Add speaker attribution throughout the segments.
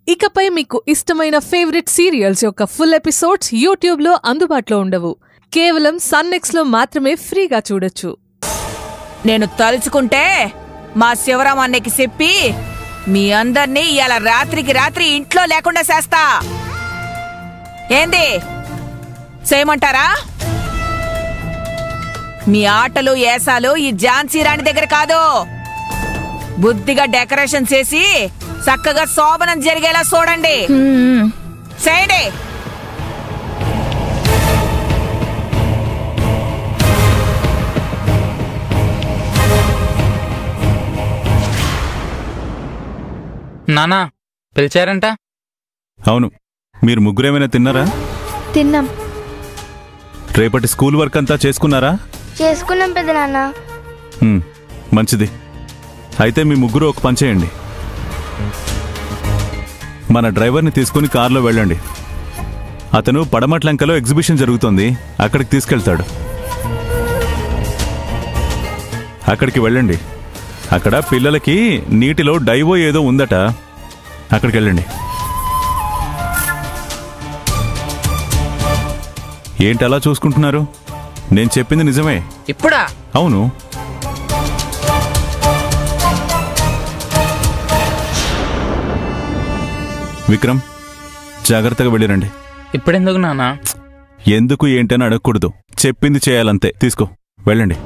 Speaker 1: ఇకపై మీకు ఇష్టమైన ఫేవరెట్ సీరియల్స్ యొక్క ఫుల్ ఎపిసోడ్స్ యూట్యూబ్లో అందుబాటులో ఉండవు కేవలం సన్నెక్స్లో మాత్రమే ఫ్రీగా చూడొచ్చు
Speaker 2: నేను తలుచుకుంటే మా శివరాం అన్నకి చెప్పి మీ అందర్నీ ఇలా రాత్రికి రాత్రి ఇంట్లో లేకుండా చేస్తా ఏంది చేయమంటారా మీ ఆటలు ఏసాలు ఈ ఝాన్సీ రాణి దగ్గర కాదు బుద్ధిగా డెకరేషన్ చేసి చక్కగా శోభనం జరిగేలా చూడండి చేయండి
Speaker 3: నానా పిలిచారంట
Speaker 4: అవును మీరు ముగ్గురేమైనా తిన్నారా
Speaker 5: తిన్నాం
Speaker 4: రేపటి స్కూల్ వర్క్ అంతా చేసుకున్నారా
Speaker 5: చేసుకున్నాం పెదనాన్న
Speaker 4: హ్మ్, మంచిది అయితే మీ ముగ్గురు ఒక పని చేయండి మన డ్రైవర్ని తీసుకుని కారులో వెళ్ళండి అతను పడమట్లంకలో ఎగ్జిబిషన్ జరుగుతోంది అక్కడికి తీసుకెళ్తాడు అక్కడికి వెళ్ళండి అక్కడ పిల్లలకి నీటిలో డైవో ఏదో ఉందట అక్కడికి వెళ్ళండి ఏంటి అలా చూసుకుంటున్నారు నేను చెప్పింది నిజమే
Speaker 3: ఇప్పుడా
Speaker 4: అవును విక్రమ్ జాగ్రత్తగా వెళ్ళిరండి
Speaker 3: ఇప్పుడెందుకు నానా
Speaker 4: ఎందుకు ఏంటని అడగకూడదు చెప్పింది చేయాలంతే తీసుకో వెళ్ళండి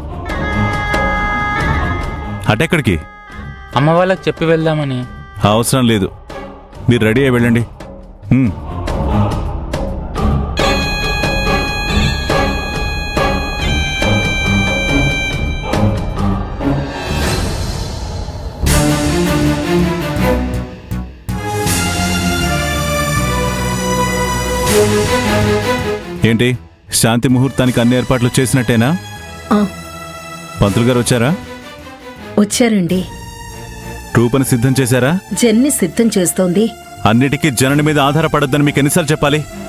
Speaker 4: అటెక్కడికి
Speaker 3: అమ్మ వాళ్ళకి చెప్పి వెళ్దామని
Speaker 4: అవసరం లేదు మీరు రెడీ అయి వెళ్ళండి హ్మ్. ఏంటి శాంతి ముహూర్తానికి అన్ని ఏర్పాట్లు చేసినట్టేనా
Speaker 6: ఆ,
Speaker 4: పంతులు గారు వచ్చారా
Speaker 6: వచ్చారండి
Speaker 4: రూపని సిద్ధం చేశారా
Speaker 6: జన్ని సిద్ధం చేస్తోంది
Speaker 4: అన్నిటికీ జనని మీద ఆధారపడొద్దని మీకు ఎన్నిసార్లు చెప్పాలి